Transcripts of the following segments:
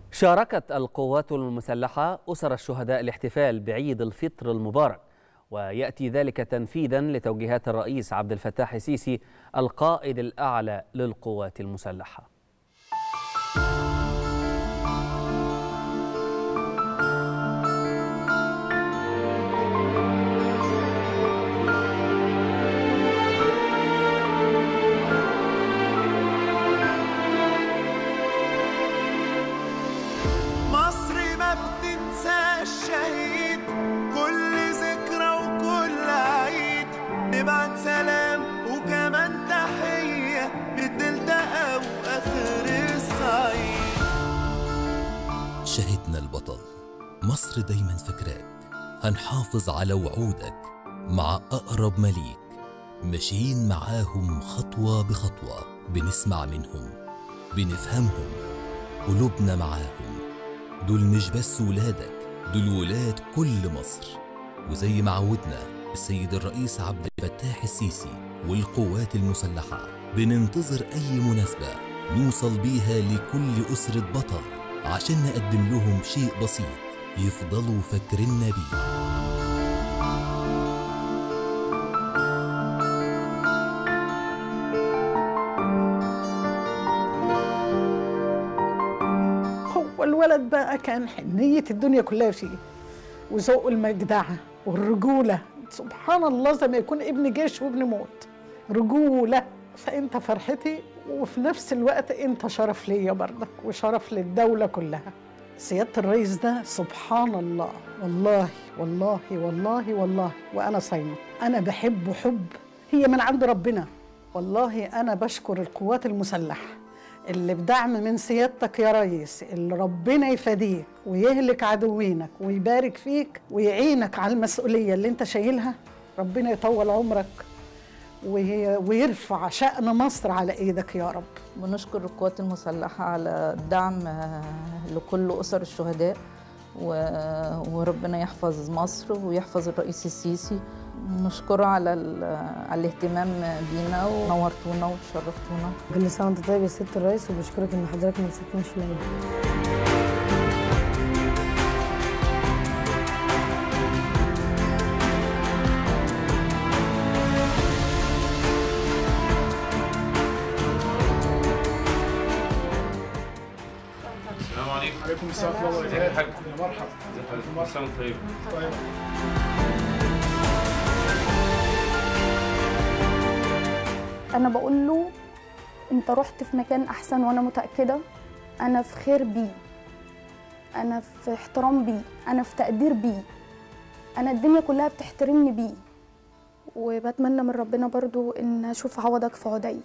شاركت القوات المسلحة أسر الشهداء الاحتفال بعيد الفطر المبارك ويأتي ذلك تنفيذا لتوجيهات الرئيس عبد الفتاح السيسي القائد الأعلى للقوات المسلحة مصر ما بتنسى الشهيد كل ذكرى وكل عيد نبعت سلام وكمان تحية للدلتا أو آخر الصعيد شهدنا البطل مصر دايما فاكراك هنحافظ على وعودك مع أقرب مليك ماشيين معاهم خطوة بخطوة بنسمع منهم بنفهمهم قلوبنا معاهم دول مش بس ولادك دول ولاد كل مصر وزي ما عودنا السيد الرئيس عبد الفتاح السيسي والقوات المسلحة بننتظر أي مناسبة نوصل بيها لكل أسرة بطل عشان نقدم لهم شيء بسيط يفضلوا فاكريننا بيه هو الولد بقى كان حنية الدنيا كلها فيه وذوق المجدعة والرجولة سبحان الله زي ما يكون ابن جيش وابن موت رجولة فأنت فرحتي وفي نفس الوقت أنت شرف ليا برضك وشرف للدولة كلها سيادة الرئيس ده سبحان الله والله والله والله والله وأنا صايمة أنا بحبه حب هي من عند ربنا والله أنا بشكر القوات المسلحة اللي بدعم من سيادتك يا ريس اللي ربنا يفديك ويهلك عدوينك ويبارك فيك ويعينك على المسؤولية اللي انت شايلها ربنا يطول عمرك وي- ويرفع شأن مصر على ايدك يا رب بنشكر القوات المسلحة على الدعم آه، لكل أسر الشهداء و- وربنا يحفظ مصر ويحفظ الرئيس السيسي نشكره على ال- على الاهتمام بينا ونورتونا وشرفتونا كل سنه وانت طيب يا ست الرئيس وبشكرك ان حضرتك ما نسيتناش في العيد السلام عليكم عليكم السلام ورحمه الله ازيك يا حاج وبركاته مرحبا ازيك يا حاج كل سنه وانت طيب طيب انا بقول له انت رحت في مكان احسن وانا متاكده انا في خير بيه انا في احترام بيه انا في تقدير بيه انا الدنيا كلها بتحترمني بيه وبتمنى من ربنا برضو ان اشوف عوضك في عدي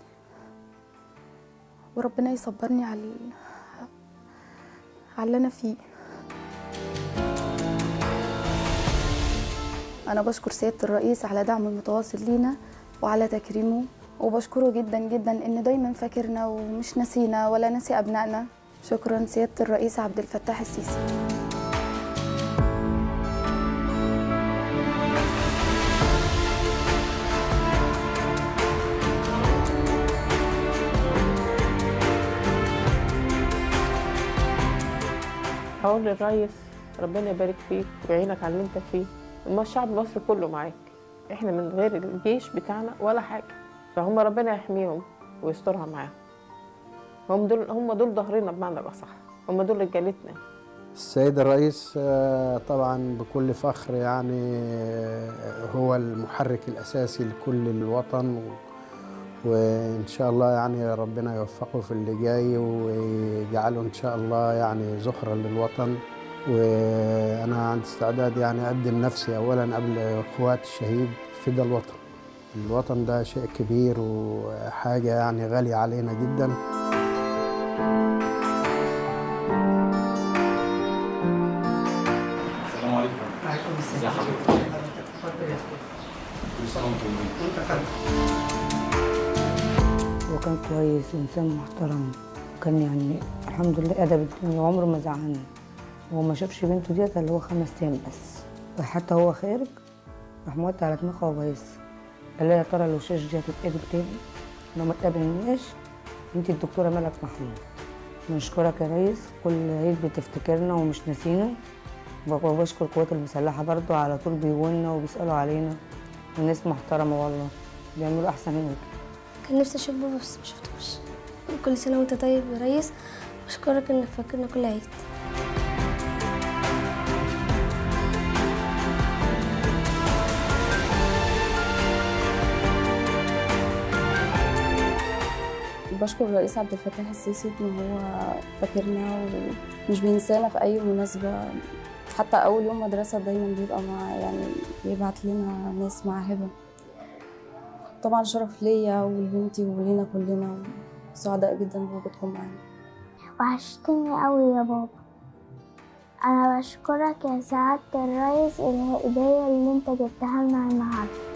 وربنا يصبرني على ال- على اللي انا فيه انا بشكر سياده الرئيس على دعمه المتواصل لينا وعلى تكريمه وبشكره جدا جدا ان دايما فاكرنا ومش نسينا ولا نسي ابنائنا شكرا سياده الرئيس عبد الفتاح السيسي هقول للريس ربنا يبارك فيك ويعينك على اللي انت فيه اما الشعب المصري كله معاك احنا من غير الجيش بتاعنا ولا حاجه فهم ربنا يحميهم ويسترها معاهم هم دول هم دول ظهرنا بمعنى الاصح هم دول رجالتنا السيد الرئيس آه، طبعا بكل فخر يعني آه، هو المحرك الأساسي لكل الوطن و- وإن شاء الله يعني ربنا يوفقه في اللي جاي ويجعله إن شاء الله يعني زخرة للوطن وأنا عندي استعداد يعني أقدم نفسي أولا قبل إخوات الشهيد فدا الوطن الوطن ده شيء كبير وحاجة يعني غالية علينا جداً السلام عليكم ازي حضرتك كل سنه وانتم طيبين هو كان كويس وانسان محترم وكان يعني الحمد لله ادب الدنيا وعمره ما زعلنا هو ما شافش بنته ديت اللي هو خمس ايام بس وحتى هو خارج راح موطي على دماغها وبايظ قال لها يا ترى لو شاش دي هتتقابل تاني لو ما اتقابلناش انت الدكتوره ملك محمود بنشكرك يا ريس كل عيد بتفتكرنا ومش ناسينا وبشكر القوات المسلحة برضو على طول بيجولنا وبيسألوا علينا وناس محترمة والله بيعملوا أحسن منك كان نفسي اشوفه بس ما شفتوش كل سنه وانت طيب يا ريس بشكرك انك فاكرنا كل عيد بشكر الرئيس عبد الفتاح السيسي ان هو فاكرنا ومش بينسانا في اي مناسبه حتى اول يوم مدرسه دايما بيبقى مع يعني بيبعت لنا ناس مع هبه طبعا شرف ليا ولبنتي ولينا كلنا سعداء جدا بوجودكم معانا وحشتني قوي يا بابا انا بشكرك يا سعادة الريس الهدية اللي انت جبتها لنا النهارده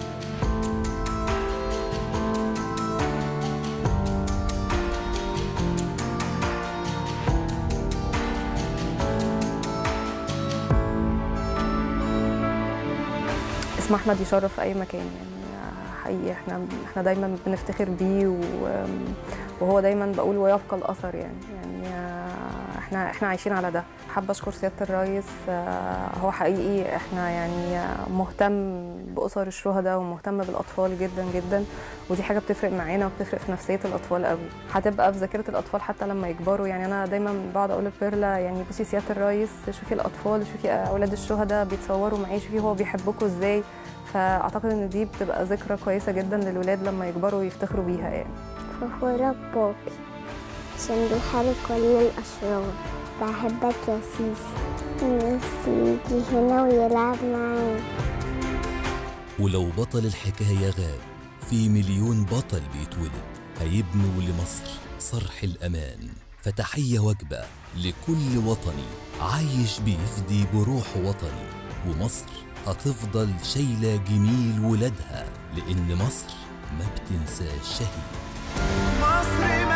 اسم احمد يشرف في اي مكان يعني حقيقي احنا احنا دايما بنفتخر بيه و- وهو دايما بقول ويبقى الاثر يعني يعني آه، احنا احنا عايشين على ده حابه اشكر سياده الرئيس آه، هو حقيقي احنا يعني آه، مهتم باسر الشهداء ومهتم بالاطفال جدا جدا ودي حاجه بتفرق معانا وبتفرق في نفسيه الاطفال قوي هتبقى في ذاكره الاطفال حتى لما يكبروا يعني انا دايما بقعد اقول لبيرلا يعني بصي سياده الرئيس شوفي الاطفال شوفي اولاد الشهداء بيتصوروا معاه شوفي هو بيحبكم ازاي فاعتقد ان دي بتبقى ذكرى كويسه جدا للولاد لما يكبروا ويفتخروا بيها يعني فخورة بابي عشان بيحارب كل الأشرار بحبك يا سيسي نفسي يجي هنا ويلعب معايا ولو بطل الحكاية غاب في مليون بطل بيتولد هيبنوا لمصر صرح الأمان فتحية وجبة لكل وطني عايش بيفدي بروح وطني ومصر هتفضل شايلة جميل ولادها لأن مصر ما بتنساش شهيد مصر